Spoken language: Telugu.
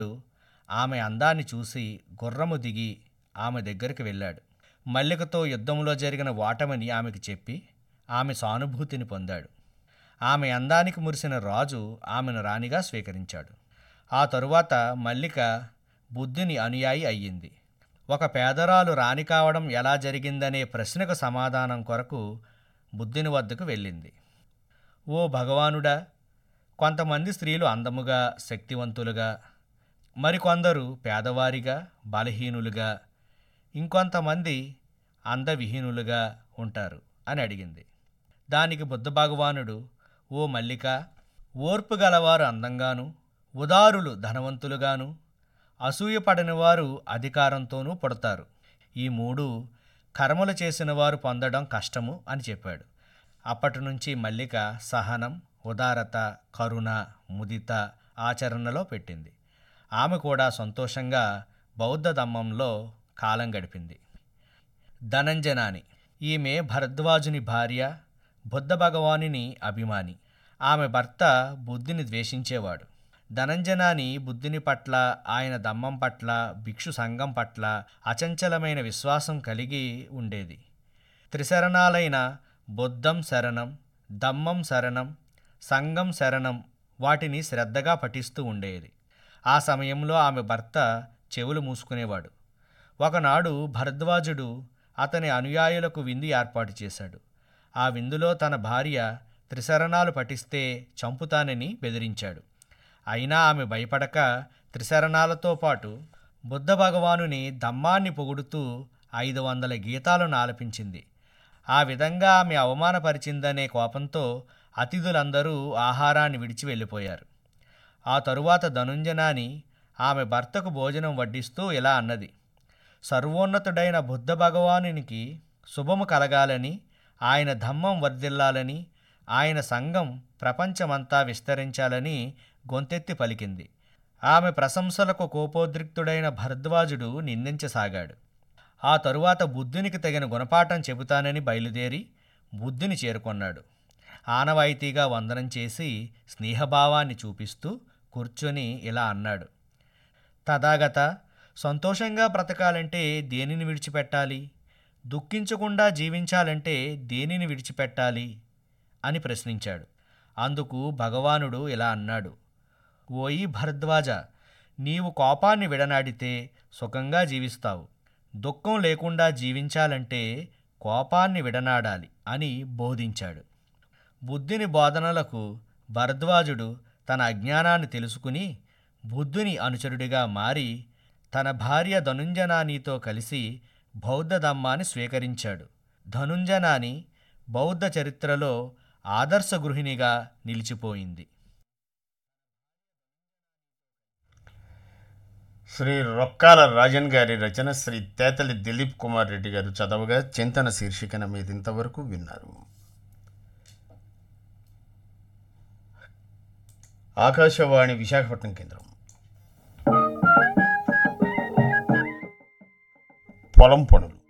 ఆమె అందాన్ని చూసి గుర్రము దిగి ఆమె దగ్గరికి వెళ్ళాడు మల్లికతో యుద్ధంలో జరిగిన ఓటమిని ఆమెకు చెప్పి ఆమె సానుభూతిని పొందాడు ఆమె అందానికి మురిసిన రాజు ఆమెను రాణిగా స్వీకరించాడు ఆ తరువాత మల్లిక బుద్ధుని అనుయాయి అయ్యింది ఒక పేదరాలు రాణి కావడం ఎలా జరిగిందనే ప్రశ్నకు సమాధానం కొరకు బుద్ధుని వద్దకు వెళ్ళింది ఓ భగవానుడా కొంతమంది స్త్రీలు అందముగా శక్తివంతులుగా మరికొందరు పేదవారిగా బలహీనులుగా ఇంకొంతమంది అందవిహీనులుగా ఉంటారు అని అడిగింది దానికి బుద్ధ భగవానుడు ఓ మల్లిక ఓర్పు గలవారు అందంగాను ఉదారులు ధనవంతులుగాను అసూయపడని వారు అధికారంతోనూ పుడతారు ఈ మూడు కర్మలు చేసిన వారు పొందడం కష్టము అని చెప్పాడు అప్పటి నుంచి మల్లిక సహనం ఉదారత కరుణ ముదిత ఆచరణలో పెట్టింది ఆమె కూడా సంతోషంగా బౌద్ధ ధమ్మంలో కాలం గడిపింది ధనంజనాని ఈమె భరద్వాజుని భార్య బుద్ధ భగవానుని అభిమాని ఆమె భర్త బుద్ధిని ద్వేషించేవాడు ధనంజనాని బుద్ధుని పట్ల ఆయన దమ్మం పట్ల భిక్షు సంఘం పట్ల అచంచలమైన విశ్వాసం కలిగి ఉండేది త్రిశరణాలైన బుద్ధం శరణం దమ్మం శరణం సంఘం శరణం వాటిని శ్రద్ధగా పఠిస్తూ ఉండేది ఆ సమయంలో ఆమె భర్త చెవులు మూసుకునేవాడు ఒకనాడు భరద్వాజుడు అతని అనుయాయులకు విందు ఏర్పాటు చేశాడు ఆ విందులో తన భార్య త్రిశరణాలు పఠిస్తే చంపుతానని బెదిరించాడు అయినా ఆమె భయపడక త్రిశరణాలతో పాటు బుద్ధ భగవానుని దమ్మాన్ని పొగుడుతూ ఐదు వందల గీతాలను ఆలపించింది ఆ విధంగా ఆమె అవమానపరిచిందనే కోపంతో అతిథులందరూ ఆహారాన్ని విడిచి వెళ్ళిపోయారు ఆ తరువాత ధనుంజనాని ఆమె భర్తకు భోజనం వడ్డిస్తూ ఇలా అన్నది సర్వోన్నతుడైన బుద్ధ భగవానునికి శుభము కలగాలని ఆయన ధమ్మం వర్ధిల్లాలని ఆయన సంఘం ప్రపంచమంతా విస్తరించాలని గొంతెత్తి పలికింది ఆమె ప్రశంసలకు కోపోద్రిక్తుడైన భరద్వాజుడు నిందించసాగాడు ఆ తరువాత బుద్ధునికి తగిన గుణపాఠం చెబుతానని బయలుదేరి బుద్ధుని చేరుకొన్నాడు ఆనవాయితీగా వందనం చేసి స్నేహభావాన్ని చూపిస్తూ కూర్చొని ఇలా అన్నాడు తథాగత సంతోషంగా బ్రతకాలంటే దేనిని విడిచిపెట్టాలి దుఃఖించకుండా జీవించాలంటే దేనిని విడిచిపెట్టాలి అని ప్రశ్నించాడు అందుకు భగవానుడు ఇలా అన్నాడు ఓయి భరద్వాజ నీవు కోపాన్ని విడనాడితే సుఖంగా జీవిస్తావు దుఃఖం లేకుండా జీవించాలంటే కోపాన్ని విడనాడాలి అని బోధించాడు బుద్ధుని బోధనలకు భరద్వాజుడు తన అజ్ఞానాన్ని తెలుసుకుని బుద్ధుని అనుచరుడిగా మారి తన భార్య ధనుంజనానితో కలిసి బౌద్ధ ధమ్మాన్ని స్వీకరించాడు ధనుంజనాని బౌద్ధ చరిత్రలో ఆదర్శ గృహిణిగా నిలిచిపోయింది శ్రీ రొక్కాల రాజన్ గారి రచన శ్రీ తేతలి దిలీప్ కుమార్ రెడ్డి గారు చదవగా చింతన శీర్షికన మీద ఇంతవరకు విన్నారు ఆకాశవాణి విశాఖపట్నం కేంద్రం పొలం పనులు